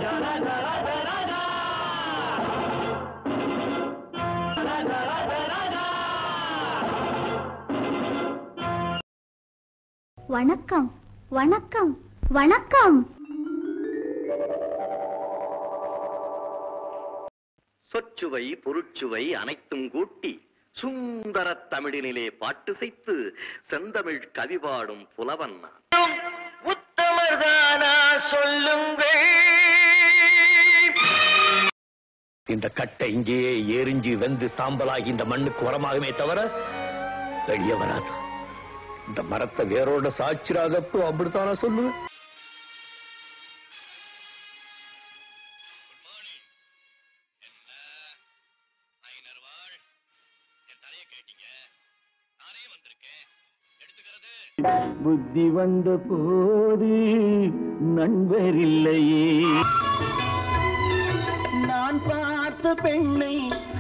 வணக்கம் வணக்கம் வணக்கம் சொற்சுவை பொருட்சுவை அனைத்தும் கூட்டி சுந்தர தமிழினிலே பாட்டு செய்து செந்தமிழ் கவி பாடும் புலவன் நான். உத்தமர்தானா சொல்லுங்கள் இந்த கட்டை இங்கேயே எரிஞ்சு வெந்து சாம்பலாகி இந்த மண்ணுக்கு உரமாகுமே தவிர வெளியே வராது இந்த மரத்தை வேரோட சாட்சிராகப்போ அப்படித்தானா சொல்லுவேன் புத்தி வந்த போது நண்பர் இல்லையே நான் பார்த்த பெண்ணை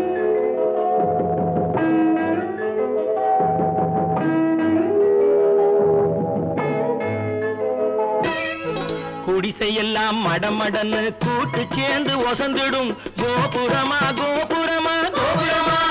குடிசையெல்லாம் மடமடன்னு கூட்டு சேர்ந்து ஒசந்திடும் கோபுரமா கோபுரமா கோபுரமா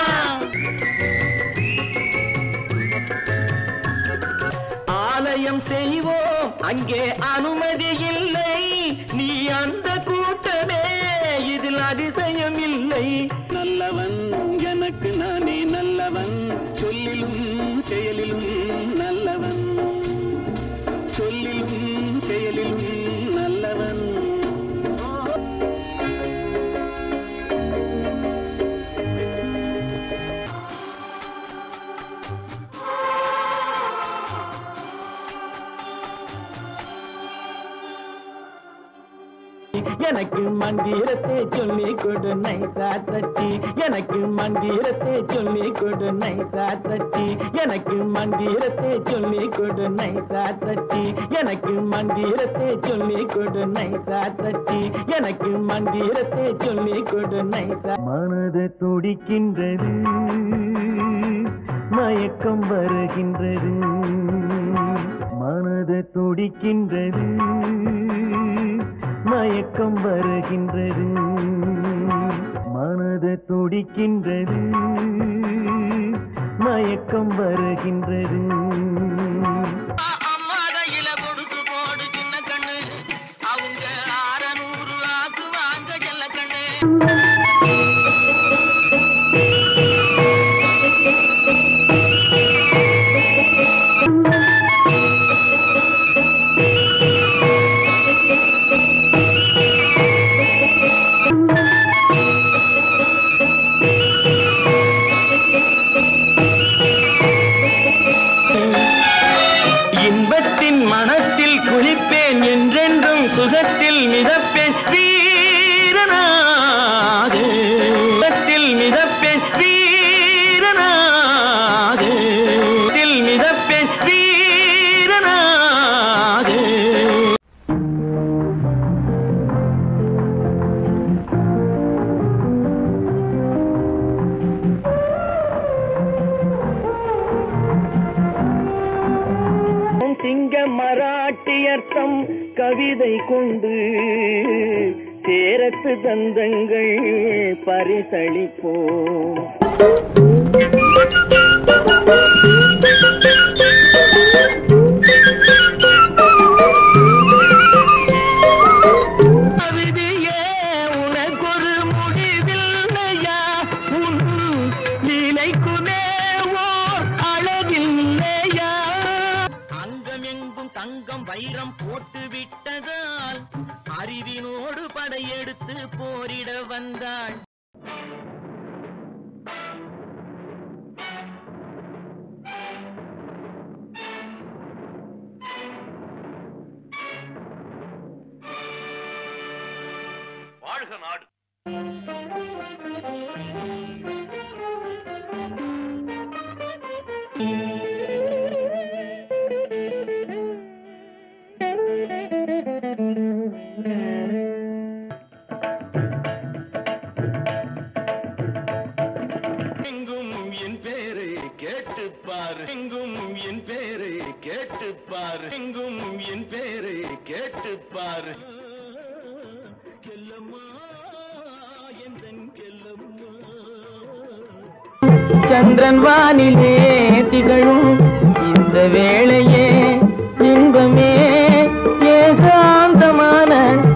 ஆலயம் செய்வோம் அங்கே அனுமதி இல்லை நீ அந்த கூட்டமே இதில் அதிசயம் இல்லை நல்லவன் எனக்கு நானே நல்லவன் சொல்லிலும் செயலிலும் நல்லவன் சொல்லிலும் செயலிலும் நல்லவன் எனக்கு மந்திரத்தை சொல்லி கொடு நைசா தச்சி எனக்கு மந்திரத்தை சொல்லி கொடு நைசா தச்சி எனக்கு மந்திரத்தை சொல்லி கொடு நைசா தச்சி எனக்கு மந்திரத்தை சொல்லி கொடு நைசா தச்சி எனக்கு மந்திரத்தை சொல்லி கொடு நைசா மனது துடிக்கின்றது மயக்கம் வருகின்றது மனது துடிக்கின்றது மயக்கம் வருகின்றது மனது துடிக்கின்றது மயக்கம் வருகின்றது அம்மா கையில கொடுத்து போடு சின்ன கண்ணு அவங்க அறநூறு ஆக்குவாங்க செல்ல கண்ணு இன்பத்தின் மனத்தில் குளிப்பேன் என்றென்றும் சுகத்தில் மிதப்பேன் வீரனாது சுகத்தில் மிதப்பேன் வீரனாது சுகத்தில் மிதப்பேன் வீரனாது சிங்க மராட்டியர்த்தம் கவிதை கொண்டு சேரத்து தந்தங்கள் பரிசளிப்போம் கவிதையே உனக்கொரு முடிவில்லையா உன் நிலைக்குமே ஓர் அளவில்லையா அங்கமெங்கும் தங்கம் வைரம் போட்டு விட்டதால் அறிவினோடு படையெடுத்து போரிட வந்தாள் வாழ்க நாடு எங்கும் என் பேரை கேட்டுப்பார் எங்கும் என் பேரை கேட்டுப்பார் எங்கும் என் பேரை கேட்டுப்பார் எல்லா சந்திரன் வானிலே திகழும் இந்த வேளையே இன்பமே ஏகாந்தமான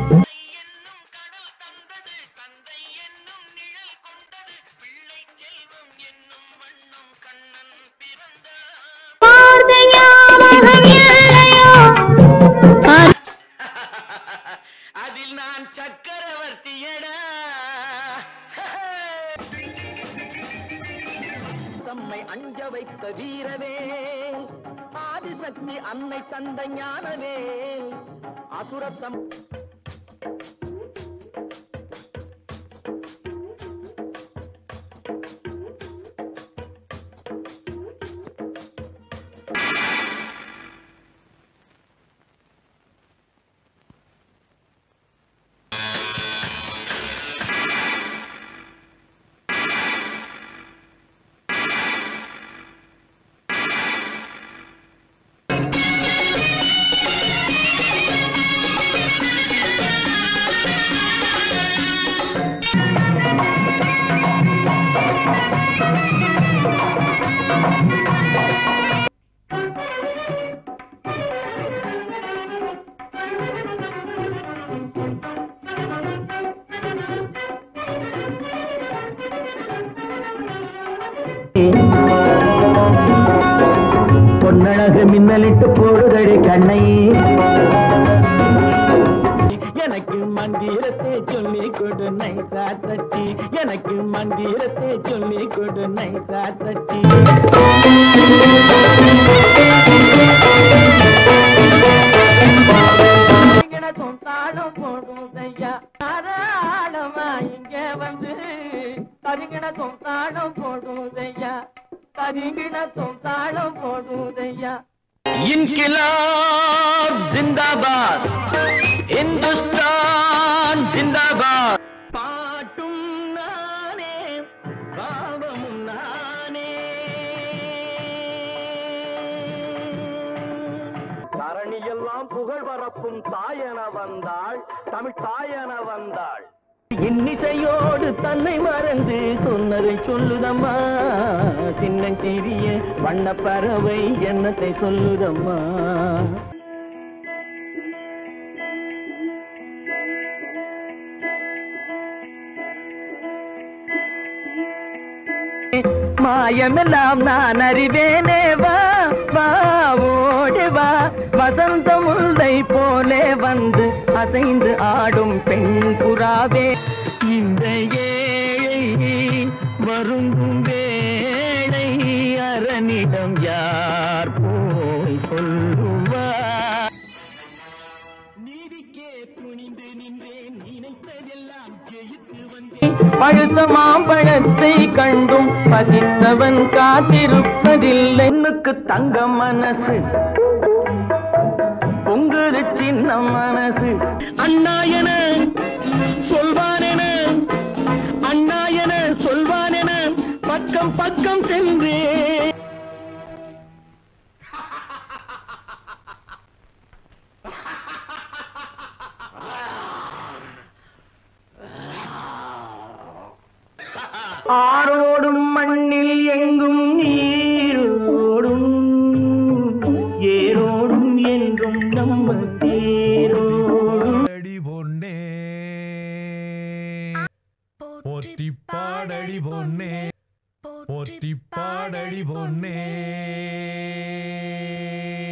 அதில் நான் சக்கரவர்த்தியடா தம்மை அஞ்ச வைத்த வீரவே ஆதிசக்தி அன்னை தந்த ஞானவே அசுரத்தம் பொன்னழகு மின்னலிட்டு போடுதடி கண்ணை எனக்கு மந்திரத்தை சொல்லி கொடு நைசா தட்டி எனக்கு மந்திரத்தை சொல்லி கொடு நைசா தட்டி இங்கனக்கும் தாளம் போடுதையா தாராளமா இங்க வந்து கரிங்கிணக்கும் தாளம் போடுதையா கரிங்கிணக்கும் தாளம் போடுதையா இன்கிலாப் ஜிந்தாபாத் இந்துஸ்தான் ஜிந்தாபாத் பாட்டும் நானே பாவமும் நானே தரணியெல்லாம் புகழ் பரப்பும் தாயென வந்தாள் தமிழ் தாயென வந்தாள் இன்னிசையோடு தன்னை மறந்து சொன்னதை சொல்லுதம்மா சின்னஞ்சிறிய வண்ணப் பறவை என்னத்தை சொல்லுதம்மா மாயமெல்லாம் நான் அறிவேனே வா வா ஓடி வா வசந்த முல்லை போலே வந்து அசைந்து ஆடும் பெண் புறாவே இந்த ஏழை வருந்தும் வேளை அரணிடம் யார் போய் சொல்லுவார் நீதிக்கே துணிந்து நின்றேன் நினைத்ததெல்லாம் ஜெயித்து வந்தேன் பழுத்த மாம்பழத்தை கண்டும் பசித்தவன் காத்திருப்பதில்லை பெண்ணுக்கு தங்க மனசு பொங்குது சின்ன மனசு அண்ணா என சொல்வானென அண்ணா என சொல்வானென பக்கம் பக்கம் சென்றே ஆரோடும் மண்ணில் எங்கும் நீரோடும் ஏரோடும் என்றும் நம்ம தேரோடும் அடி பொன்னே போற்றி பாடடி பொன்னே போற்றி பாடடி பொன்னே